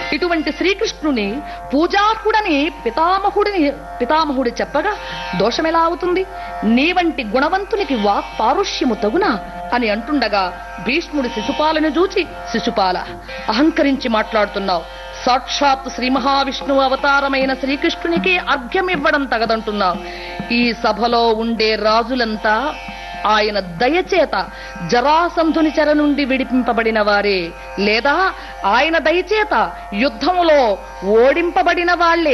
ఇటువంటి శ్రీకృష్ణుని పూజార్హుడని పితామహుడిని పితామహుడు చెప్పగా దోషమెలా అవుతుంది నీ వంటి గుణవంతునికి వాక్ పారుష్యము తగునా అని అంటుండగా భీష్ముడు శిశుపాలను చూచి శిశుపాల అహంకరించి మాట్లాడుతున్నావు సాక్షాత్ శ్రీ మహావిష్ణువు అవతారమైన శ్రీకృష్ణునికి అర్ఘ్యం ఇవ్వడం తగదంటున్నావు ఈ సభలో ఉండే రాజులంతా ఆయన దయచేత జరాసంధుని చెర నుండి విడిపింపబడిన వారే లేదా ఆయన దయచేత యుద్ధములో ఓడింపబడిన వాళ్లే